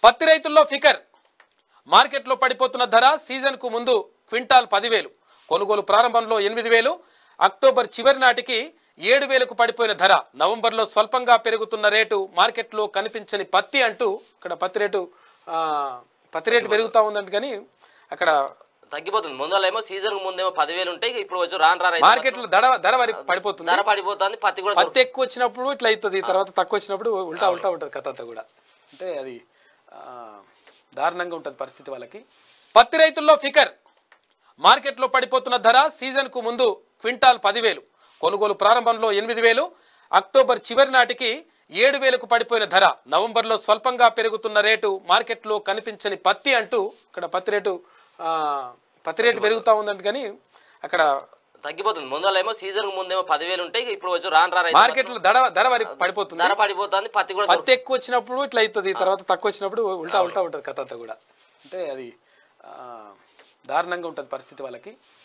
పత్తి రైతుల్లో ఫికర్ మార్కెట్లో పడిపోతున్న ధర సీజన్కు ముందు క్వింటాల్ పదివేలు కొనుగోలు ప్రారంభంలో ఎనిమిది వేలు అక్టోబర్ చివరి నాటికి ఏడు వేలకు పడిపోయిన ధర నవంబర్లో స్వల్పంగా పెరుగుతున్న రేటు మార్కెట్లో కనిపించని పత్తి అంటూ ఇక్కడ పత్తి రేటు ఆ, పత్తి రేటు పెరుగుతూ ఉందంట కానీ అక్కడ తగ్గిపోతుంది ముందరేమో సీజన్ ముందేమో పదివేలు ఉంటాయి ఇక ఇప్పుడు వచ్చి రాను రాను మార్కెట్లో ధర ధర వరకు పడిపోతుంది ధర పడిపోతుంది పత్తి కూడా పత్తి ఎక్కువ వచ్చినప్పుడు ఇట్లా అవుతుంది తర్వాత తక్కువ వచ్చినప్పుడు ఉల్టా ఉల్టా ఉంటుంది కథ అంతా కూడా అంటే అది ఆ, దారుణంగా ఉంటుంది పరిస్థితి వాళ్ళకి పత్తి రైతుల్లో ఫికర్ మార్కెట్లో పడిపోతున్న ధర సీజన్కు ముందు క్వింటాల్ పదివేలు కొనుగోలు ప్రారంభంలో ఎనిమిది వేలు అక్టోబర్ చివరి నాటికి ఏడు వేలకు పడిపోయిన ధర నవంబర్లో స్వల్పంగా పెరుగుతున్న రేటు మార్కెట్లో కనిపించని పత్తి అంటూ ఇక్కడ పత్తి రేటు ఆ, పత్తి రేటు పెరుగుతూ ఉందంట కానీ అక్కడ తగ్గిపోతుంది ముందరేమో సీజన్ ముందేమో పదివేలు ఉంటాయి ఇక ఇప్పుడు వచ్చి రాను రాను మార్కెట్లో ధర ధర వరకు పడిపోతుంది ధర పడిపోతుంది పత్తి కూడా పత్తి ఎక్కువ వచ్చినప్పుడు ఇట్లా అవుతుంది తర్వాత తక్కువ వచ్చినప్పుడు ఉల్టా ఉల్టా ఉంటుంది కథ అంతా కూడా అంటే అది ఆ, దారుణంగా ఉంటుంది పరిస్థితి వాళ్ళకి